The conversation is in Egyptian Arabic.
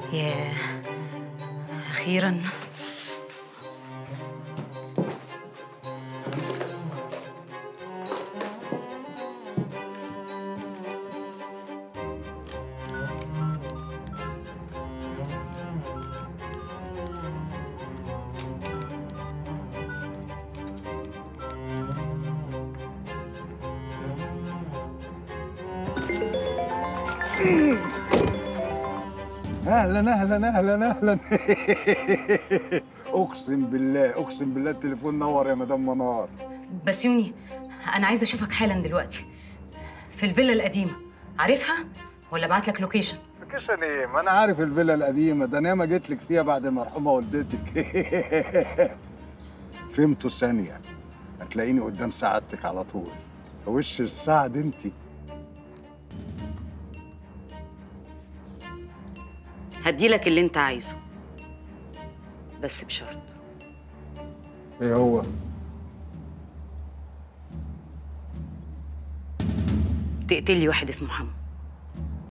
ياه أخيرا اهلا اهلا اهلا اهلا اقسم بالله اقسم بالله التليفون نور يا مدام منار بسيوني أنا عايزة أشوفك حالا دلوقتي في الفيلا القديمة عارفها ولا أبعت لك لوكيشن لوكيشن ايه ما انا عارف الفيلا القديمه ده انا ما جيت لك فيها بعد المرحومه والدتك فهمتوا ثانيه هتلاقيني قدام سعادتك على طول وش السعد انت هديلك اللي أنت عايزه بس بشرط ايه هو تقتلي واحد اسمه حمو